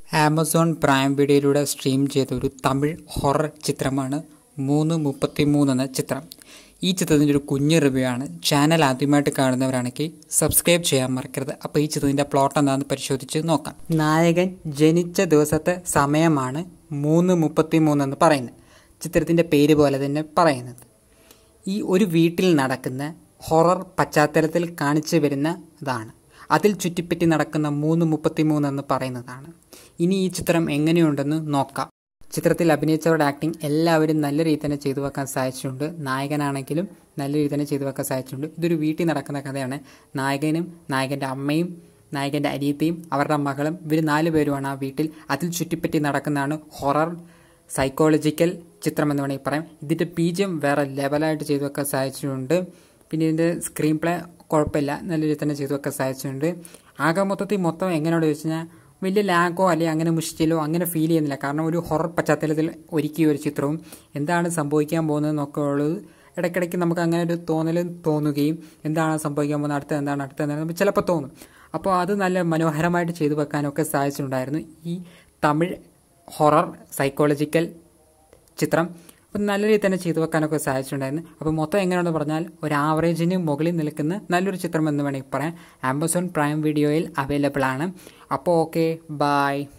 Amazon prime വീഡിയോയിലൂടെ stream ചെയ്ത ഒരു തമിഴ് ഹൊറർ ചിത്രമാണ് മൂന്ന് മുപ്പത്തി മൂന്ന് എന്ന ചിത്രം ഈ ചിത്രത്തിൻ്റെ ഒരു കുഞ്ഞു റിവ്യൂ ആണ് ചാനൽ ആദ്യമായിട്ട് കാണുന്നവരാണെങ്കിൽ സബ്സ്ക്രൈബ് ചെയ്യാൻ മറക്കരുത് അപ്പോൾ ഈ ചിത്രത്തിൻ്റെ പ്ലോട്ട് എന്താണെന്ന് പരിശോധിച്ച് നോക്കാം നായകൻ ജനിച്ച ദിവസത്തെ സമയമാണ് മൂന്ന് മുപ്പത്തി മൂന്ന് എന്ന് പറയുന്നത് ചിത്രത്തിൻ്റെ പേര് പോലെ തന്നെ പറയുന്നത് ഈ ഒരു വീട്ടിൽ നടക്കുന്ന ഹൊറർ പശ്ചാത്തലത്തിൽ കാണിച്ചു വരുന്ന ഇതാണ് അതിൽ ചുറ്റിപ്പറ്റി നടക്കുന്ന മൂന്ന് മുപ്പത്തി മൂന്ന് എന്ന് പറയുന്നതാണ് ഇനി ഈ ചിത്രം എങ്ങനെയുണ്ടെന്ന് നോക്കാം ചിത്രത്തിൽ അഭിനയിച്ചവരുടെ ആക്ടിങ് എല്ലാവരും നല്ല രീതിയിൽ തന്നെ ചെയ്തു വെക്കാൻ സാധിച്ചിട്ടുണ്ട് നായകനാണെങ്കിലും നല്ല രീതിയിൽ തന്നെ ചെയ്തു വെക്കാൻ സാധിച്ചിട്ടുണ്ട് ഇതൊരു വീട്ടിൽ നടക്കുന്ന കഥയാണ് നായകനും നായകൻ്റെ അമ്മയും നായകൻ്റെ അനിയത്തിയും അവരുടെ മകളും ഇവർ നാല് പേരുമാണ് ആ വീട്ടിൽ അതിൽ ചുറ്റിപ്പറ്റി നടക്കുന്നതാണ് ഹൊറർ സൈക്കോളജിക്കൽ ചിത്രം എന്ന് വേണമെങ്കിൽ പറയാം ഇതിൻ്റെ ബീജം വേറെ ലെവലായിട്ട് ചെയ്തു വെക്കാൻ സാധിച്ചിട്ടുണ്ട് പിന്നെ ഇതിൻ്റെ സ്ക്രീൻ പ്ലേ കുഴപ്പമില്ല നല്ല രീതിയിൽ തന്നെ ചെയ്തു വെക്കാൻ സാധിച്ചിട്ടുണ്ട് ആകെ മൊത്തത്തിൽ മൊത്തം എങ്ങനെയാണെന്ന് ചോദിച്ചു കഴിഞ്ഞാൽ വലിയ ലാഗോ അല്ലെങ്കിൽ അങ്ങനെ മുഷിച്ചിലോ അങ്ങനെ ഫീൽ ചെയ്യുന്നില്ല കാരണം ഒരു ഹൊറർ പശ്ചാത്തലത്തിൽ ഒരുക്കിയ ഒരു ചിത്രവും എന്താണ് സംഭവിക്കാൻ പോകുന്നതെന്നൊക്കെ ഉള്ളത് ഇടയ്ക്കിടയ്ക്ക് നമുക്ക് അങ്ങനെ ഒരു തോന്നൽ തോന്നുകയും എന്താണ് സംഭവിക്കാൻ പോകുന്നത് അടുത്ത എന്താണ് അടുത്ത എന്താണ് നമുക്ക് ചിലപ്പോൾ തോന്നും അപ്പോൾ അത് നല്ല മനോഹരമായിട്ട് ചെയ്തു വെക്കാനൊക്കെ സാധിച്ചിട്ടുണ്ടായിരുന്നു ഈ തമിഴ് ഹൊറർ സൈക്കോളജിക്കൽ ചിത്രം അപ്പം നല്ല രീതിയിൽ തന്നെ ചെയ്തു വെക്കാനൊക്കെ സാധിച്ചിട്ടുണ്ടായിരുന്നു അപ്പോൾ മൊത്തം എങ്ങനെയാണെന്ന് പറഞ്ഞാൽ ഒരു ആവറേജിന് മുകളിൽ നിൽക്കുന്ന നല്ലൊരു ചിത്രം എന്ന് വേണമെങ്കിൽ പറയാം ആമസോൺ പ്രൈം വീഡിയോയിൽ അവൈലബിൾ ആണ് അപ്പോൾ ഓക്കെ ബായ്